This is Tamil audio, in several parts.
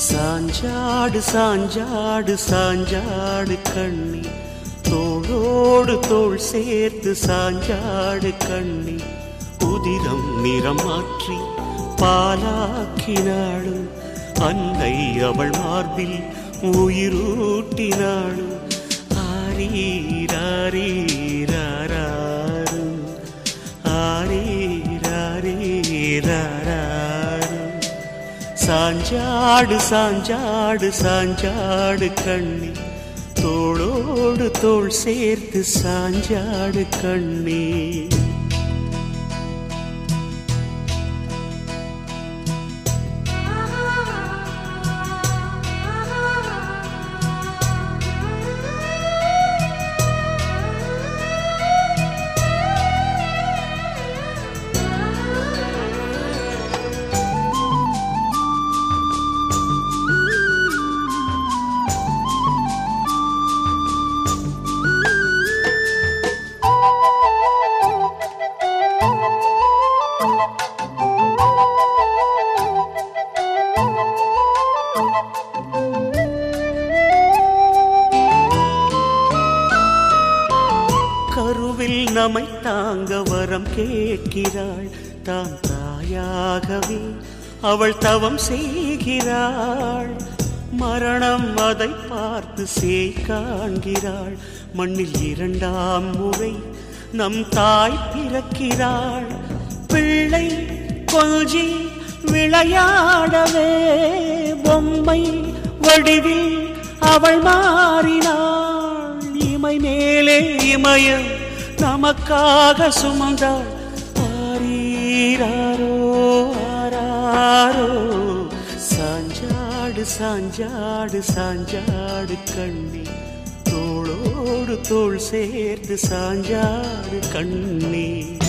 சாஞ்சாடு சாஞ்சாடு சாஞ்சாடு கண்ணி தோளோடு தோள் சேர்த்து சாஞ்சாடு கண்ணி உதிரம் நிறம் மாற்றி பாலாக்கினாளும் அன்னை அவள் மார்பில் உயிரூட்டினாளும் ஆரீராரீராராரு ஆரீராரீராராரு சாஞ்சாடு சாஞ்சாடு சாஞ்சாடு கண்ணி தோளோடு தோள் சேர்த்து சாஞ்சாடு கண்ணி கருவில் நம்மை தாங்க வரம் கேட்கிறாள் தான் தாயாகவே அவள் தவம் செய்கிறாள் மரணம் அதை பார்த்து சேய் காண்கிறாள் மண்ணில் இரண்டாம் முறை நம் தாய் பிறக்கிறாள் பிள்ளை கொஞ்சி விளையாடவே பொம்மை வடிவில் அவள் மாறினாள் இமை மேலே இமய நமக்காக சுமந்தாள் ஆரீராரோ ஆராரோ சாஞ்சாடு சாஞ்சாடு சாஞ்சாடு கண்ணி தோளோடு தோள் சேர்த்து சாஞ்சாடு கண்ணி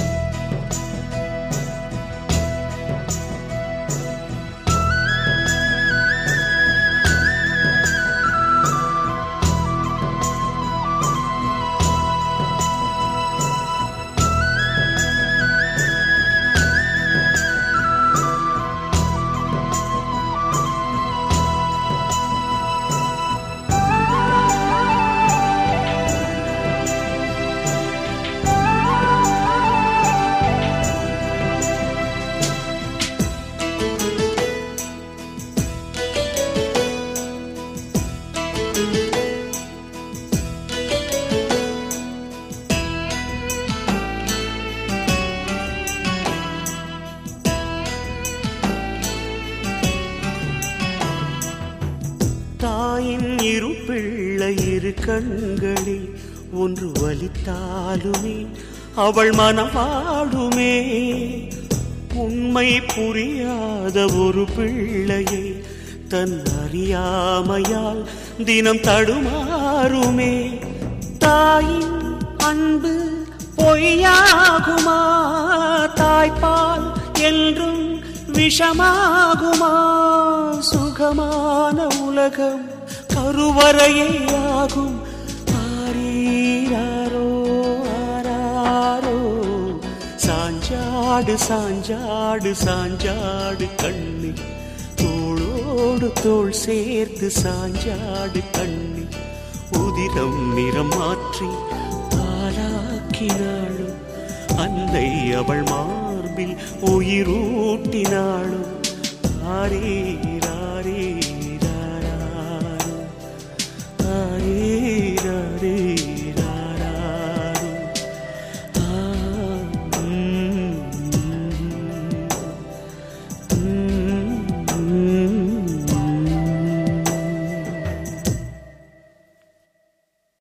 தாயின் இரு பிள்ளை இரு கண்களில் ஒன்று வலித்தாலுமே அவள் மனவாடுமே உண்மை புரியாத ஒரு பிள்ளையை தன் அறியாமையால் தினம் தடுமாறுமே தாயின் அன்பு பொய்யாகுமா தாய்ப்பால் என்றும் விஷமாகுமா சுகமான உலகம் கருவறையே ஆகும் ஆரீராரோ ஆராரோ சாஞ்சாடு சாஞ்சாடு சாஞ்சாடு கண்ணி தோளோடு தோள் சேர்த்து சாஞ்சாடு கண்ணி உதிரம் நிறம் மாற்றி பாலாக்கினாளும் அன்னை அவள் மார்பில் உயிரூட்டினாளும் ஆரீர